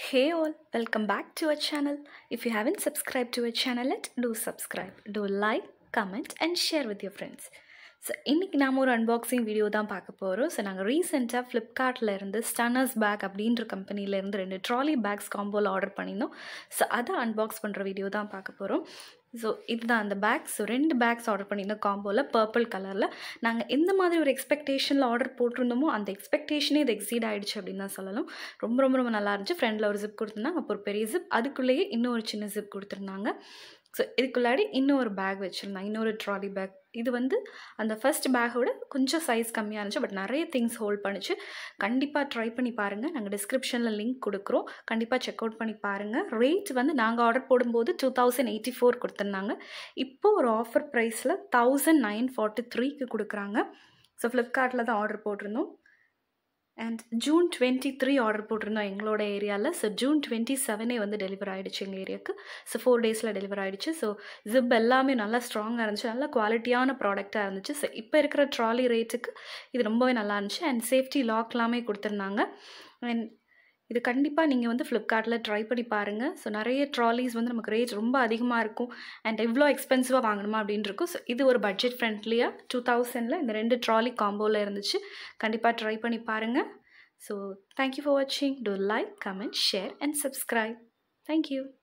Hey all, welcome back to our channel. If you haven't subscribed to our channel yet, do subscribe. Do like, comment and share with your friends. So இன்றைக்கி நாம் ஒரு unboxing video தான் பார்க்க போகிறோம் so நாங்கள் ரீசெண்டாக ஃப்ளிப்கார்ட்டில் இருந்து ஸ்டன்னர்ஸ் பேக் அப்படின்ற கம்பெனிலேருந்து ரெண்டு ட்ராலி பேக்ஸ் காம்போவில் ஆர்டர் பண்ணியிருந்தோம் ஸோ அதை அன்பாக்ஸ் பண்ணுற வீடியோ தான் பார்க்க போகிறோம் ஸோ இதுதான் அந்த பேக்ஸ் ஸோ ரெண்டு பேக்ஸ் ஆர்டர் பண்ணியிருந்தோம் காம்போவில் பர்பிள் கலரில் நாங்கள் எந்த மாதிரி ஒரு எக்ஸ்பெக்டேஷனில் ஆர்டர் போட்டிருந்தோமோ அந்த எக்ஸ்பெக்டேஷனே இது எக்ஸீட் ஆகிடுச்சு அப்படின்னு தான் சொல்லலாம் ரொம்ப ரொம்ப ரொம்ப நல்லா இருந்துச்சு ஃப்ரெண்டில் ஒரு ஜிப் கொடுத்துருந்தாங்க அப்போ ஒரு பெரிய ஜிப் அதுக்குள்ளேயே இன்னொரு சின்ன ஜிப் கொடுத்துருந்தாங்க ஸோ இதுக்குள்ளாடி இன்னொரு பேக் வச்சுருந்தாங்க இன்னொரு ட்ராலி பேக் இது வந்து அந்த ஃபர்ஸ்ட் பேக்கோட கொஞ்சம் சைஸ் கம்மியாக இருந்துச்சு பட் நிறைய திங்ஸ் ஹோல்ட் பண்ணிச்சு கண்டிப்பாக ட்ரை பண்ணி பாருங்கள் நாங்கள் டிஸ்கிரிப்ஷனில் லிங்க் கொடுக்குறோம் கண்டிப்பாக செக் அவுட் பண்ணி பாருங்கள் ரேட் வந்து நாங்கள் ஆர்டர் போடும்போது டூ தௌசண்ட் எயிட்டி ஃபோர் கொடுத்துருந்தாங்க இப்போது ஒரு ஆஃபர் ப்ரைஸில் தௌசண்ட் நைன் ஃபார்ட்டி த்ரீக்கு கொடுக்குறாங்க ஸோ ஃப்ளிப்கார்ட்டில் தான் ஆர்டர் போட்டிருந்தோம் and June twenty three order போட்டிருந்தோம் எங்களோட ஏரியாவில் ஸோ ஜூன் டுவெண்ட்டி செவனே வந்து டெலிவர் ஆகிடுச்சு எங்கள் ஏரியாவுக்கு ஸோ ஃபோர் டேஸில் டெலிவர் ஆகிடுச்சு ஸோ ஜிப் எல்லாமே நல்லா ஸ்ட்ராங்காக இருந்துச்சு நல்ல குவாலிட்டியான ப்ராடக்டாக இருந்துச்சு ஸோ இப்போ இருக்கிற ட்ராலி ரேட்டுக்கு இது ரொம்பவே நல்லா இருந்துச்சு அண்ட் சேஃப்டி லாக் எல்லாமே கொடுத்துருந்தாங்க அண்ட் இது கண்டிப்பாக நீங்கள் வந்து ஃப்ளிப்கார்ட்டில் ட்ரை பண்ணி பாருங்கள் ஸோ நிறைய ட்ராலிஸ் வந்து நமக்கு ரேட் ரொம்ப அதிகமாக இருக்கும் அண்ட் எவ்வளோ எக்ஸ்பென்சிவாக வாங்கணுமா அப்படின்னு இருக்கும் ஸோ இது ஒரு பட்ஜெட் ஃப்ரெண்ட்லியாக டூ தௌசண்டில் இந்த ரெண்டு ட்ராலி காம்போவில் இருந்துச்சு கண்டிப்பாக ட்ரை பண்ணி பாருங்கள் ஸோ தேங்க்யூ ஃபார் வாட்சிங் do like comment share and subscribe thank you